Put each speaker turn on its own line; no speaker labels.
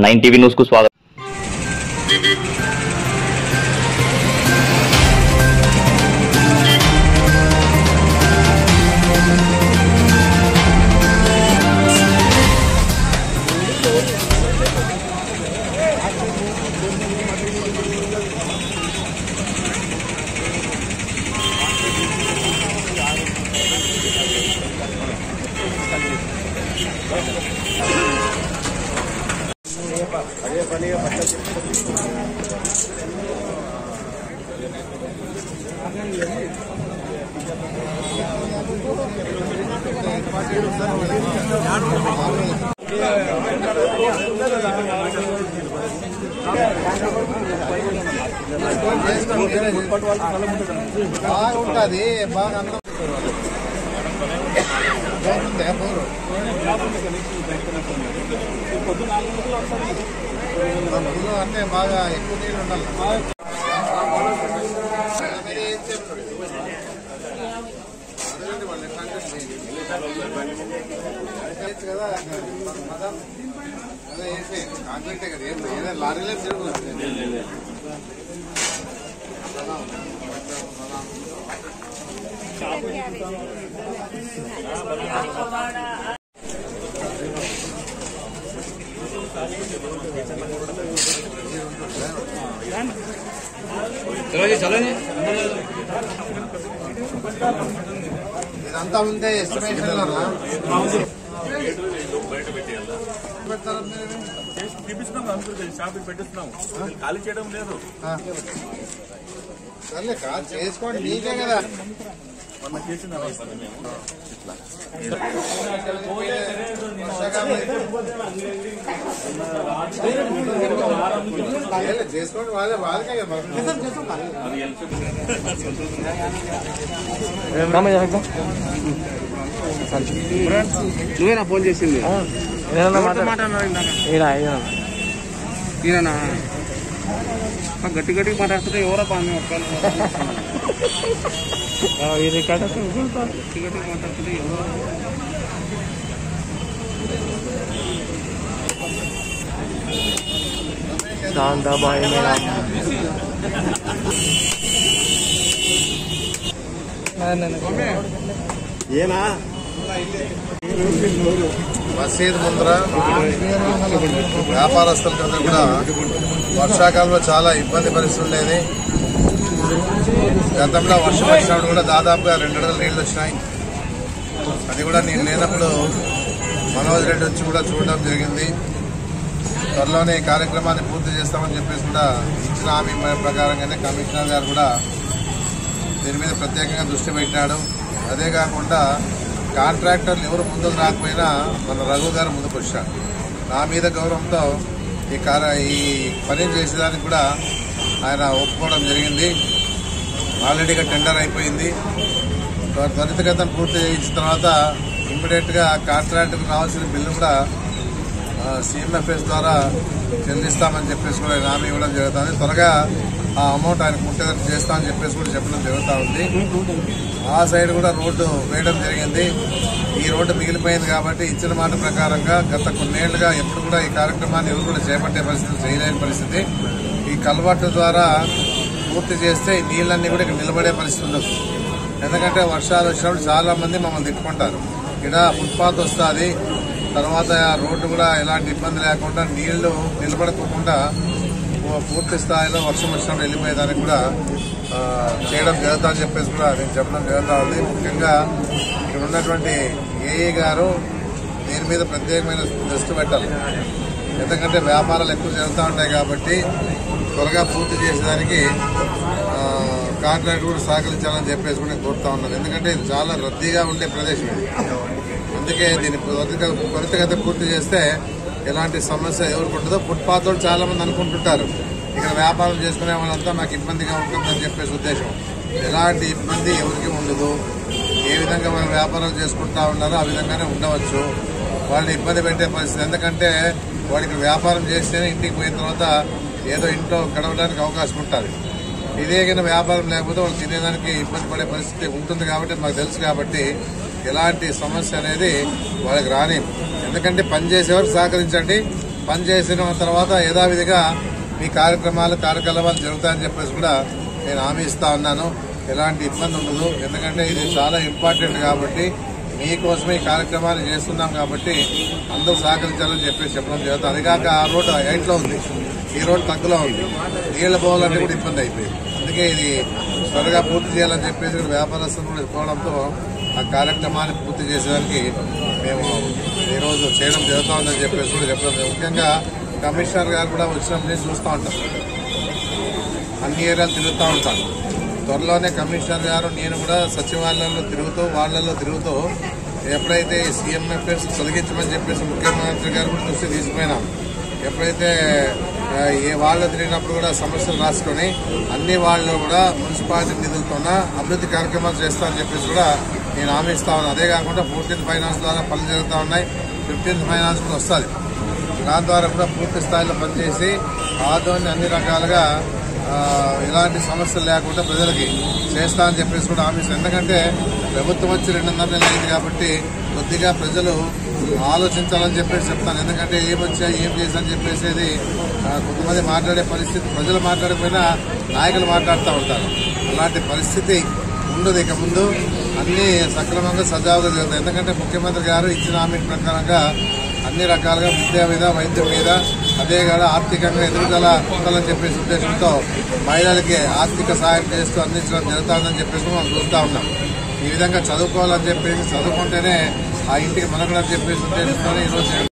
Nine TV news కు స్వాగతం
బాగుంటది బాగా అందం పొద్దున అంటే బాగా ఎక్కువ నీళ్ళు ఉండాలి మీరు ఏం చెప్తారు? అడగండి వాళ్ళు ఎట్లా అంటే చేయొచ్చు కదా మదం అదే వేసే కాంక్రీటే కదా ఏం ఏదో లారీలే తిరుగుతుంది ఇదంతా ఉంటే ఎస్టిమేషన్ పెడతారా మీరు?
చూపిస్తున్నాం అందరికి షాపింగ్ పెట్టిస్తున్నాం ఖాళీ చేయడం లేదు
ఆ. సర్లే కాదు చేసుకోండి మీకే కదా
మొన్న చేసిన
ఏలే, చేసుకోండి వాళ్ళే వాళ్ళకే కదా
నువ్వేనా ఫోన్ చేసింది ఈయన గట్టి గట్టి మాట్లాడుతుంటే ఎవరో పాని గట్టి గట్టి మాట్లాడుతుంటే ఎవరో
మసీద్ ముందర వ్యాపారస్తులకందరూ కూడా వర్షాకాలంలో చాలా ఇబ్బంది పరిస్థితి ఉండేది గతంలో వర్షం వచ్చినప్పుడు కూడా దాదాపుగా రెండు అడుగుల నీళ్లు వచ్చినాయి అది కూడా నేను లేనప్పుడు మనోజ్ రెడ్డి వచ్చి కూడా చూడడం జరిగింది త్వరలోనే ఈ కార్యక్రమాన్ని పూర్తి చేస్తామని చెప్పేసి కూడా ఇచ్చిన హామీ ప్రకారంగానే కమిషనర్ గారు కూడా దీని మీద ప్రత్యేకంగా దృష్టి పెట్టినాడు అదే కాకుండా కాంట్రాక్టర్లు ఎవరు ముందుకు రాకపోయినా మన రఘు గారు ముందుకు వచ్చాడు నా మీద గౌరవంతో ఈ కార ఈ పని చేసేదానికి కూడా ఆయన ఒప్పుకోవడం జరిగింది ఆల్రెడీగా టెండర్ అయిపోయింది త్వర- త్వరితగతం పూర్తి చేయించిన తర్వాత ఇమ్మీడియట్గా కాంట్రాక్ట్కి రావాల్సిన బిల్లు కూడా సిఎంఎఫ్ఎస్ ద్వారా చెల్లిస్తామని చెప్పేసి కూడా ఆయన హామీ ఇవ్వడం జరుగుతుంది త్వరగా ఆ అమౌంట్ ఆయనకు ముట్టేటట్టు చేస్తామని చెప్పేసి కూడా చెప్పడం జరుగుతూ ఉంది ఆ సైడ్ కూడా రోడ్డు వేయడం జరిగింది ఈ రోడ్డు మిగిలిపోయింది కాబట్టి ఇచ్చిన మాట ప్రకారంగా గత కొన్నేళ్లుగా ఎప్పుడు కూడా ఈ కార్యక్రమాన్ని ఎవరు కూడా చేపట్టే పరిస్థితి చేయలేని పరిస్థితి ఈ కలవాటు ద్వారా పూర్తి చేస్తే ఈ నీళ్ళన్నీ కూడా ఇక్కడ నిలబడే పరిస్థితి ఉండదు ఎందుకంటే వర్షాలు వచ్చినప్పుడు చాలా మంది మమ్మల్ని తిట్టుకుంటారు ఇక్కడ ఫుట్పాత్ వస్తుంది తర్వాత ఆ రోడ్డు కూడా ఎలాంటి ఇబ్బంది లేకుండా నీళ్లు నిలబడకుండా పూ- పూర్తి స్థాయిలో వర్షం వచ్చినప్పుడు వెళ్ళిపోయేదానికి కూడా ఆ, చేయడం జరుగుతుందని చెప్పేసి కూడా నేను చెప్పడం జరుగుతూ ఉంది ముఖ్యంగా ఇక్కడ ఉన్నటువంటి ఏఈ గారు దీని మీద ప్రత్యేకమైన దృష్టి పెట్టాలి ఎందుకంటే వ్యాపారాలు ఎక్కువ జరుగుతూ ఉంటాయి కాబట్టి త్వరగా పూర్తి చేసేదానికి ఆ, కాంట్రాక్ట్ కూడా సహకరించాలని చెప్పేసి కూడా నేను కోరుతా ఉన్నాను ఎందుకంటే ఇది చాలా రద్దీగా ఉండే ప్రదేశం ఇది అందుకే దీన్ని త్వరిత త్వరితగత పూర్తి చేస్తే ఎలాంటి సమస్య ఎవరికి ఉండదో ఫుట్పాత్ వాళ్ళు చాలా మంది అనుకుంటుంటారు ఇక్కడ వ్యాపారం చేసుకునే వాళ్ళంతా మాకు ఇబ్బందిగా ఉంటుందని చెప్పేసి ఉద్దేశం ఎలాంటి ఇబ్బంది ఎవరికి ఉండదు ఏ విధంగా వాళ్ళు వ్యాపారాలు చేసుకుంటా ఉన్నారో ఆ విధంగానే ఉండవచ్చు వాళ్ళని ఇబ్బంది పెట్టే పరిస్థితి ఎందుకంటే వాడికి వ్యాపారం చేస్తేనే ఇంటికి పోయిన తర్వాత ఏదో ఇంట్లో గడవడానికి అవకాశం ఉంటుంది ఇదే కింద వ్యాపారం లేకపోతే వాళ్ళు తినేదానికి ఇబ్బంది పడే పరిస్థితి ఉంటుంది కాబట్టి మాకు తెలుసు కాబట్టి ఎలాంటి సమస్య అనేది వాళ్ళకి రాని ఎందుకంటే పని చేసేవారు సహకరించండి పనిచేసిన తర్వాత యథావిధిగా మీ కార్యక్రమాలు కార్యకలాపాలు జరుగుతాయని చెప్పేసి కూడా నేను హామీ ఇస్తా ఉన్నాను ఎలాంటి ఇబ్బంది ఉండదు ఎందుకంటే ఇది చాలా ఇంపార్టెంట్ కాబట్టి మీకోసమే ఈ కార్యక్రమాలు చేస్తున్నాం కాబట్టి అందరూ సహకరించాలని చెప్పేసి చెప్పడం జరుగుతుంది అది కాక ఆ రోడ్డు ఎయిట్ లో ఉంది ఈ రోడ్డు తగ్గులో ఉంది నీళ్ల పోవాలంటే కూడా ఇబ్బంది అయిపోయింది అందుకే ఇది త్వరగా పూర్తి చేయాలని చెప్పేసి ఇక్కడ వ్యాపారస్తులు కూడా కోవడంతో ఆ కార్యక్రమాన్ని పూర్తి చేసేదానికి మేము ఈరోజు చేయడం జరుగుతుందని చెప్పేసి కూడా చెప్పడం జరుగుతుంది. ముఖ్యంగా కమిషనర్ గారు కూడా వచ్చినప్పుడు నేను చూస్తూ ఉంటాం అన్ని ఏరియాలు తిరుగుతూ ఉంటాను త్వరలోనే కమిషనర్ గారు నేను కూడా సచివాలయంలో తిరుగుతూ వాళ్లలో తిరుగుతూ ఎప్పుడైతే సీఎంఎఫ్ఎస్ తొలగించమని చెప్పేసి ముఖ్యమంత్రి గారు కూడా దృష్టి తీసుకుపోయినాం ఎప్పుడైతే ఆ, ఏ వాళ్ళు తిరిగినప్పుడు కూడా సమస్యలు రాసుకొని అన్ని వాళ్ళు కూడా మున్సిపాలిటీ నిధులతోన అభివృద్ధి కార్యక్రమాలు చేస్తామని చెప్పేసి కూడా నేను హామీ ఇస్తా ఉన్నాను అదే కాకుండా ఫోర్టీన్త్ ఫైనాన్స్ ద్వారా పనులు జరుగుతూ ఉన్నాయి ఫిఫ్టీన్త్ ఫైనాన్స్ కూడా వస్తుంది దాని ద్వారా కూడా పూర్తి స్థాయిలో పనిచేసి ఆదోని అన్ని రకాలుగా ఆ, ఎలాంటి సమస్యలు లేకుండా ప్రజలకి చేస్తా అని చెప్పేసి కూడా హామీ ఇస్తాను. ఎందుకంటే ప్రభుత్వం వచ్చి రెండున్నర నెలలు అయింది కాబట్టి కొద్దిగా ప్రజలు ఆలోచించాలని చెప్పేసి చెప్తాను ఎందుకంటే ఏం వచ్చా ఏం చేశాని చెప్పేసి ఆ, కొంతమంది మాట్లాడే పరిస్థితి ప్రజలు మాట్లాడకపోయినా నాయకులు మాట్లాడుతూ ఉంటారు అలాంటి పరిస్థితి ఉండదు ఇక ముందు అన్ని సక్రమంగా సజావుగా జరుగుతాయి ఎందుకంటే ముఖ్యమంత్రి గారు ఇచ్చిన హామీ ప్రకారంగా అన్ని రకాలుగా విద్య మీద వైద్యం మీద అదే కాదు ఆర్థికంగా ఎదుగుదల ఉండాలని చెప్పేసి ఉద్దేశంతో మహిళలకి ఆర్థిక సాయం చేస్తూ అందించడం జరుగుతుందని చెప్పేసి మనం చూస్తా ఉన్నాం ఈ విధంగా చదువుకోవాలని చెప్పేసి చదువుకుంటేనే ఆ ఇంటికి మనకడని చెప్పేసి ఉద్దేశంతో ఈరోజు